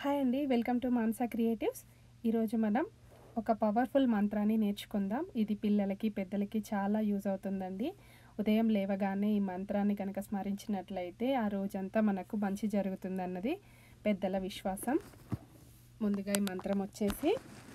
hi అండి welcome to Mansa creatives ఈరోజు మనం ఒక పవర్ఫుల్ మంత్రాన్ని నేర్చుకుందాం ఇది పిల్లలకి పెద్దలకి చాలా యూజ్ అవుతుందండి ఉదయం లేవగానే ఈ మంత్రాన్ని కనుక స్మరించినట్లయితే ఆ రోజంతా మనకు మంచి జరుగుతుందన్నది పెద్దల విశ్వాసం ముందుగా ఈ మంత్రం వచ్చేసి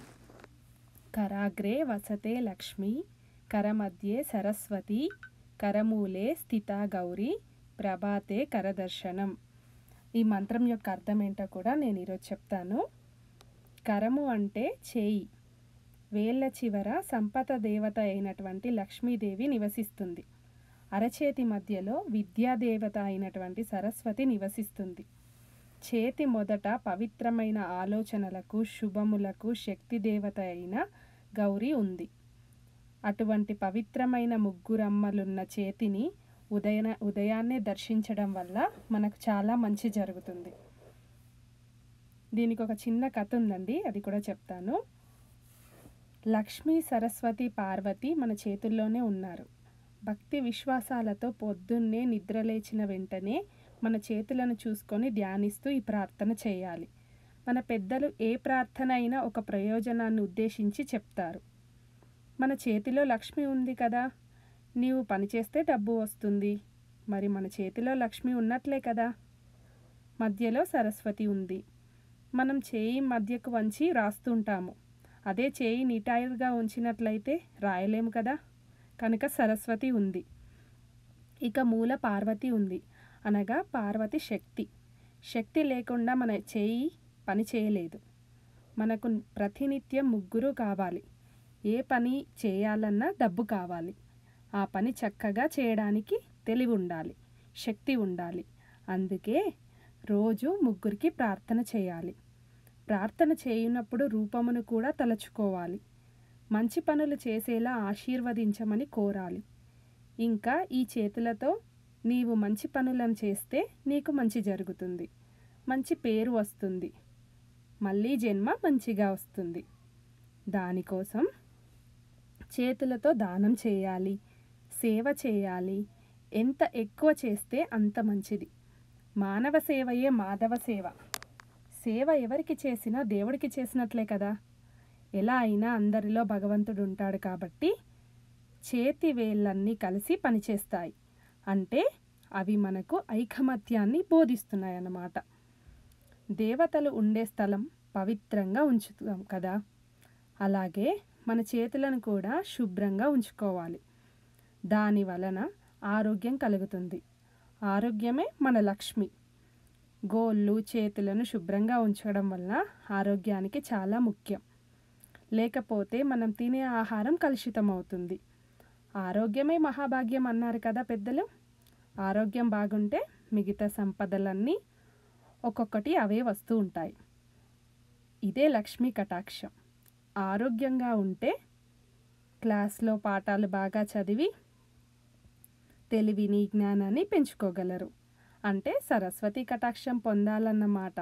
కరాగ్రే వసతే లక్ష్మి కరమధ్యే సరస్వతి కరమూలే స్థిత గౌరీ ప్రభాతే కరదర్శనం ఈ మంత్రం యొక్క అర్థం ఏంటో కూడా నేను ఈరోజు చెప్తాను కరము అంటే చేయి వేళ్ళ చివర సంపద దేవత అయినటువంటి లక్ష్మీదేవి నివసిస్తుంది అరచేతి మధ్యలో విద్యాదేవత అయినటువంటి సరస్వతి నివసిస్తుంది చేతి మొదట పవిత్రమైన ఆలోచనలకు శుభములకు శక్తి దేవత అయిన గౌరీ ఉంది అటువంటి పవిత్రమైన ముగ్గురమ్మలున్న చేతిని ఉదయన ఉదయాన్నే దర్శించడం వల్ల మనకు చాలా మంచి జరుగుతుంది దీనికి ఒక చిన్న కథ ఉందండి అది కూడా చెప్తాను లక్ష్మీ సరస్వతి పార్వతి మన చేతుల్లోనే ఉన్నారు భక్తి విశ్వాసాలతో పొద్దున్నే నిద్రలేచిన వెంటనే మన చేతులను చూసుకొని ధ్యానిస్తూ ఈ ప్రార్థన చేయాలి మన పెద్దలు ఏ ప్రార్థన అయినా ఒక ప్రయోజనాన్ని ఉద్దేశించి చెప్తారు మన చేతిలో లక్ష్మి ఉంది కదా నీవు పనిచేస్తే డబ్బు వస్తుంది మరి మన చేతిలో లక్ష్మి ఉన్నట్లే కదా మధ్యలో సరస్వతి ఉంది మనం చేయి మధ్యకు వంచి రాస్తుంటాము అదే చేయి నిటాయిగా ఉంచినట్లయితే రాయలేము కదా కనుక సరస్వతి ఉంది ఇక మూల పార్వతి ఉంది అనగా పార్వతి శక్తి శక్తి లేకుండా మన చేయి పని చేయలేదు మనకు ప్రతినిత్యం ముగ్గురు కావాలి ఏ పని చేయాలన్నా డబ్బు కావాలి ఆ పని చక్కగా చేయడానికి తెలివి ఉండాలి శక్తి ఉండాలి అందుకే రోజు ముగ్గురికి ప్రార్థన చేయాలి ప్రార్థన చేయనప్పుడు రూపమును కూడా తలచుకోవాలి మంచి పనులు చేసేలా ఆశీర్వదించమని కోరాలి ఇంకా ఈ చేతులతో నీవు మంచి పనులను చేస్తే నీకు మంచి జరుగుతుంది మంచి పేరు వస్తుంది మళ్ళీ జన్మ మంచిగా వస్తుంది దానికోసం చేతులతో దానం చేయాలి సేవ చేయాలి ఎంత ఎక్కువ చేస్తే అంత మంచిది మానవ సేవయే మాధవ సేవ సేవ ఎవరికి చేసినా దేవుడికి చేసినట్లే కదా ఎలా అయినా అందరిలో భగవంతుడు ఉంటాడు కాబట్టి చేతి వేళ్ళన్నీ కలిసి పనిచేస్తాయి అంటే అవి మనకు ఐకమత్యాన్ని బోధిస్తున్నాయన్నమాట దేవతలు ఉండే స్థలం పవిత్రంగా ఉంచుతాం కదా అలాగే మన చేతులను కూడా శుభ్రంగా ఉంచుకోవాలి దాని వలన ఆరోగ్యం కలుగుతుంది ఆరోగ్యమే మన లక్ష్మి గోళ్ళు చేతులను శుభ్రంగా ఉంచడం వల్ల ఆరోగ్యానికి చాలా ముఖ్యం లేకపోతే మనం తినే ఆహారం కలుషితం అవుతుంది ఆరోగ్యమే మహాభాగ్యం అన్నారు కదా పెద్దలు ఆరోగ్యం బాగుంటే మిగతా సంపదలన్నీ ఒక్కొక్కటి అవే వస్తూ ఉంటాయి ఇదే లక్ష్మీ కటాక్షం ఆరోగ్యంగా ఉంటే క్లాస్లో పాఠాలు బాగా చదివి తెలివిని జ్ఞానాన్ని పెంచుకోగలరు అంటే సరస్వతి కటాక్షం పొందాలన్నమాట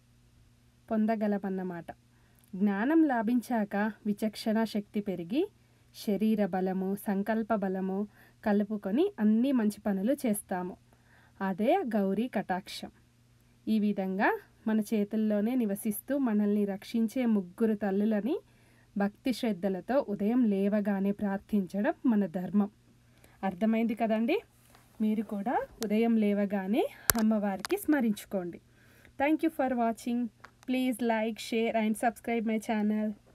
పొందగలమన్నమాట జ్ఞానం లాభించాక విచక్షణ శక్తి పెరిగి శరీర బలము సంకల్ప బలము కలుపుకొని అన్ని మంచి పనులు చేస్తాము అదే గౌరీ కటాక్షం ఈ విధంగా మన చేతుల్లోనే నివసిస్తూ మనల్ని రక్షించే ముగ్గురు తల్లులని భక్తి శ్రద్ధలతో ఉదయం లేవగానే ప్రార్థించడం మన ధర్మం అర్థమైంది కదండి మీరు కూడా ఉదయం లేవగానే అమ్మవారికి స్మరించుకోండి thank you for watching please like share and subscribe my channel